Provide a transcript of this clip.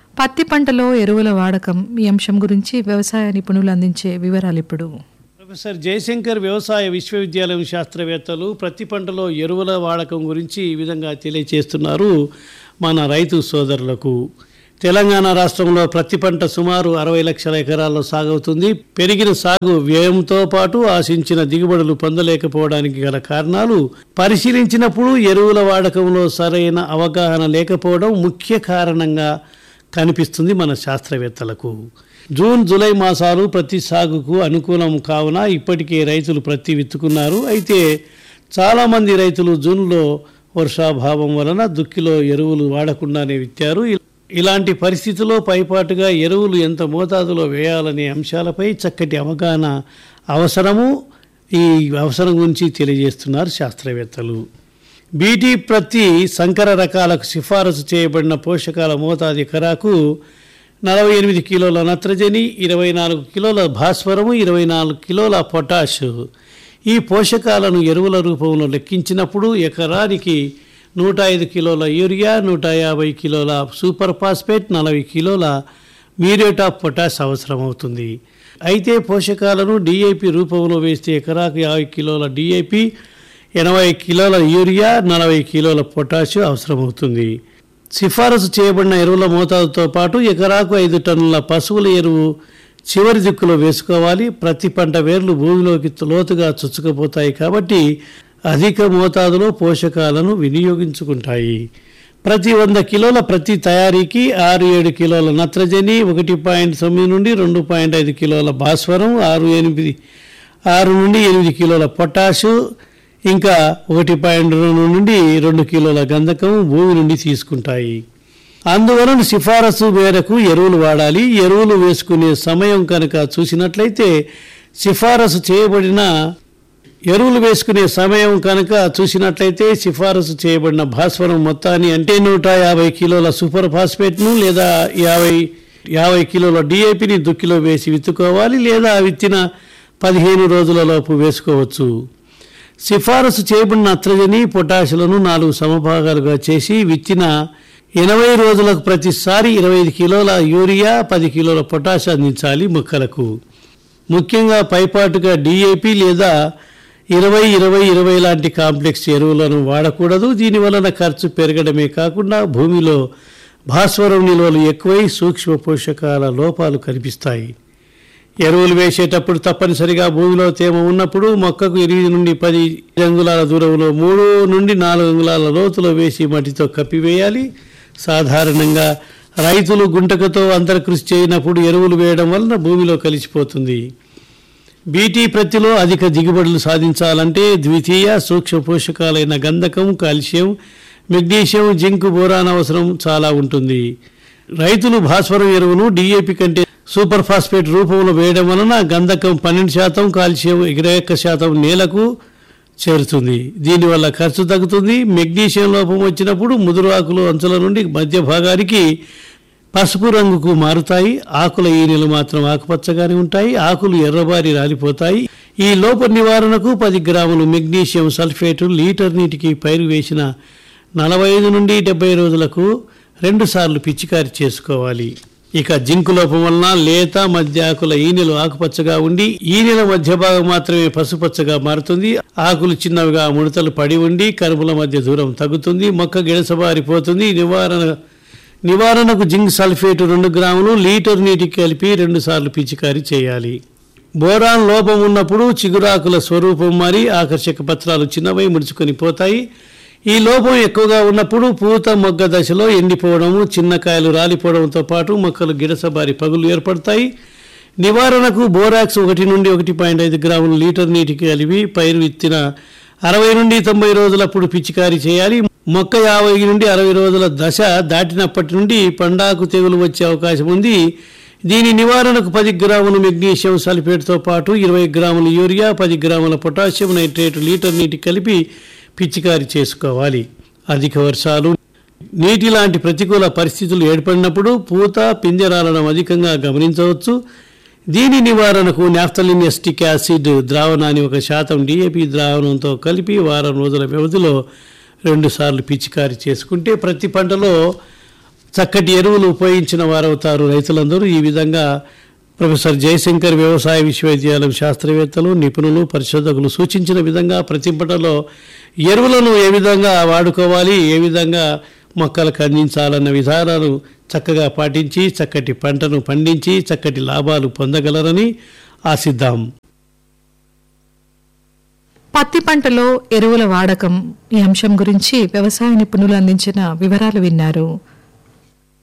పత్తి పంటలో ఎరువుల వాడకం ఈ అంశం గురించి వ్యవసాయ నిపుణులు అందించే వివరాలు ఇప్పుడు ప్రొఫెసర్ జయశంకర్ వ్యవసాయ విశ్వవిద్యాలయం శాస్త్రవేత్తలు ప్రతి పంటలో ఎరువుల వాడకం గురించి ఈ విధంగా తెలియచేస్తున్నారు మన రైతు సోదరులకు తెలంగాణ రాష్ట్రంలో ప్రతి పంట సుమారు అరవై లక్షల ఎకరాల్లో సాగవుతుంది పెరిగిన సాగు వ్యయంతో పాటు ఆశించిన దిగుబడులు పొందలేకపోవడానికి గల కారణాలు పరిశీలించినప్పుడు ఎరువుల వాడకంలో సరైన అవగాహన లేకపోవడం ముఖ్య కారణంగా కనిపిస్తుంది మన శాస్త్రవేత్తలకు జూన్ జూలై మాసాలు ప్రతి సాగుకు అనుకూలం కావున ఇప్పటికే రైతులు ప్రతి విత్తుకున్నారు అయితే చాలామంది రైతులు జూన్లో వర్షాభావం వలన దుక్కిలో ఎరువులు వాడకుండానే విత్తారు ఇ- ఇలాంటి పరిస్థితిలో పైపాటుగా ఎరువులు ఎంత మోతాదులో వేయాలనే అంశాలపై చక్కటి అవగాహన అవసరము ఈ అవసరం గురించి తెలియజేస్తున్నారు శాస్త్రవేత్తలు బీటీ ప్రతి సంకర రకాలకు సిఫారసు చేయబడిన పోషకాల మోతాదు ఎకరాకు నలభై ఎనిమిది కిలోల నత్రజని ఇరవై నాలుగు కిలోల భాస్వరము ఇరవై నాలుగు కిలోల పొటాష్ ఈ పోషకాలను ఎరువుల రూపంలో లెక్కించినప్పుడు ఎకరానికి నూట ఐదు కిలోల యూరియా నూట యాభై కిలోల సూపర్ ఫాస్ఫేట్ నలభై కిలోల మ్యూరేట్ ఆఫ్ పొటాష్ అవసరమవుతుంది అయితే పోషకాలను డిఏపి రూపంలో వేస్తే ఎకరాకు యాభై కిలోల డిఏపి ఎనభై కిలోల యూరియా నలభై కిలోల పొటాష్ అవసరమవుతుంది సిఫారసు చేయబడిన ఎరువుల మోతాదుతో పాటు ఎకరాకు ఐదు టన్నుల పశువుల ఎరువు చివరి దిక్కులో వేసుకోవాలి ప్రతి పంట వేర్లు భూమిలోకి లోతుగా చొచ్చుకుపోతాయి కాబట్టి అధిక మోతాదులో పోషకాలను వినియోగించుకుంటాయి ప్రతి వంద కిలోల ప్రతి తయారీకి ఆరు ఏడు కిలోల నత్రజని ఒకటి పాయింట్ తొమ్మిది నుండి రెండు పాయింట్ ఐదు కిలోల భాస్వరం ఆరు ఎనిమిది ఆరు నుండి ఎనిమిది కిలోల పొటాషు ఇంకా ఒకటి పాయింట్ రెండు నుండి రెండు కిలోల గంధకం భూమి నుండి తీసుకుంటాయి అందువలన సిఫారసు మేరకు ఎరువులు వాడాలి ఎరువులు వేసుకునే సమయం కనుక చూసినట్లయితే సిఫారసు చేయబడిన ఎరువులు వేసుకునే సమయం కనుక చూసినట్లయితే సిఫారసు చేయబడిన భాస్వరం మొత్తాన్ని అంటే నూట యాభై కిలోల సూపర్ ఫాస్ఫేట్ను లేదా యాభై యాభై కిలోల డిఏపిని దుక్కిలో వేసి విత్తుకోవాలి లేదా విత్తిన పదిహేను రోజుల లోపు వేసుకోవచ్చు సిఫారసు చేయబడిన నత్రజని పొటాషులను నాలుగు సమభాగాలుగా చేసి విత్తిన ఎనభై రోజులకు ప్రతిసారి ఇరవై ఐదు కిలోల యూరియా పది కిలోల పొటాష్ అందించాలి మొక్కలకు ముఖ్యంగా పైపాటుగా డిఏపి లేదా ఇరవై ఇరవై ఇరవై లాంటి కాంప్లెక్స్ ఎరువులను వాడకూడదు దీని వలన ఖర్చు పెరగడమే కాకుండా భూమిలో భాస్వరం నిల్వలు ఎక్కువై సూక్ష్మ పోషకాల లోపాలు కనిపిస్తాయి ఎరువులు వేసేటప్పుడు తప్పనిసరిగా భూమిలో తేమ ఉన్నప్పుడు మొక్కకు ఎనిమిది నుండి పది అంగుళాల దూరంలో మూడు నుండి నాలుగు అంగుళాల లోతులో వేసి మట్టితో కప్పివేయాలి సాధారణంగా రైతులు గుంటకతో అంతర్కృషి చేయనప్పుడు ఎరువులు వేయడం వలన భూమిలో కలిసిపోతుంది బీటీ ప్రత్తిలో అధిక దిగుబడులు సాధించాలంటే ద్వితీయ సూక్ష్మ పోషకాలైన గంధకం కాల్షియం మెగ్నీషియం జింక్ బోరాన్ అవసరం చాలా ఉంటుంది రైతులు భాస్వరం ఎరువును డిఏపి కంటే సూపర్ ఫాస్ఫేట్ రూపంలో వేయడం వలన గంధకం పన్నెండు శాతం కాల్షియం ఇరవై ఒక్క శాతం నేలకు చేరుతుంది దీనివల్ల ఖర్చు తగ్గుతుంది మెగ్నీషియం లోపం వచ్చినప్పుడు ముదురు ఆకులు అంచుల నుండి మధ్య భాగానికి పసుపు రంగుకు మారుతాయి ఆకుల ఈనెలు మాత్రం ఆకుపచ్చగానే ఉంటాయి ఆకులు ఎర్రబారి రాలిపోతాయి ఈ లోప నివారణకు పది గ్రాములు మెగ్నీషియం సల్ఫేటు లీటర్ నీటికి పైరు వేసిన నలభై ఐదు నుండి డెబ్బై రోజులకు రెండు సార్లు పిచికారి చేసుకోవాలి ఇక జింకు లోపం వలన లేత మధ్య ఆకుల ఈనెలు ఆకుపచ్చగా ఉండి ఈనెల మధ్య భాగం మాత్రమే పసుపచ్చగా మారుతుంది ఆకులు చిన్నవిగా ముడతలు పడి ఉండి కరుపుల మధ్య దూరం తగ్గుతుంది మొక్క గిడసబారిపోతుంది నివారణ నివారణకు జింక్ సల్ఫేట్ రెండు గ్రాములు లీటర్ నీటికి కలిపి రెండు సార్లు పిచికారీ చేయాలి బోరాన్ లోపం ఉన్నప్పుడు చిగురాకుల స్వరూపం మారి ఆకర్షక పత్రాలు చిన్నవై ముడుచుకొని పోతాయి ఈ లోపం ఎక్కువగా ఉన్నప్పుడు పూత మొగ్గ దశలో ఎండిపోవడము చిన్న కాయలు రాలిపోవడంతో పాటు మొక్కలు గిడసబారి పగులు ఏర్పడతాయి నివారణకు బోరాక్స్ ఒకటి నుండి ఒకటి పాయింట్ ఐదు గ్రాములు లీటర్ నీటికి కలిపి పైరు విత్తిన అరవై నుండి తొంభై రోజులప్పుడు పిచికారీ చేయాలి మొక్క యాభై నుండి అరవై రోజుల దశ దాటినప్పటి నుండి పండాకు తెగులు వచ్చే అవకాశం ఉంది దీని నివారణకు పది గ్రాముల మెగ్నీషియం సల్ఫేట్తో పాటు ఇరవై గ్రాముల యూరియా పది గ్రాముల పొటాషియం నైట్రేట్ లీటర్ నీటి కలిపి పిచికారీ చేసుకోవాలి అధిక వర్షాలు నీటి లాంటి ప్రతికూల పరిస్థితులు ఏర్పడినప్పుడు పూత పింజరాలడం అధికంగా గమనించవచ్చు దీని నివారణకు నాఫ్తలిన్ ఎస్టిక్ యాసిడ్ ద్రావణాన్ని ఒక శాతం డిఏపి ద్రావణంతో కలిపి వారం రోజుల వ్యవధిలో రెండుసార్లు పిచికారీ చేసుకుంటే ప్రతి పంటలో చక్కటి ఎరువులు ఉపయోగించిన వారవుతారు రైతులందరూ ఈ విధంగా ప్రొఫెసర్ జయశంకర్ వ్యవసాయ విశ్వవిద్యాలయం శాస్త్రవేత్తలు నిపుణులు పరిశోధకులు సూచించిన విధంగా ప్రతి పంటలో ఎరువులను ఏ విధంగా వాడుకోవాలి ఏ విధంగా మొక్కలకు అందించాలన్న విధానాలు చక్కగా పాటించి చక్కటి పంటను పండించి చక్కటి లాభాలు పొందగలరని ఆశిద్దాం పత్తి పంటలో ఎరువుల వాడకం ఈ అంశం గురించి వ్యవసాయ నిపుణులు అందించిన వివరాలు విన్నారు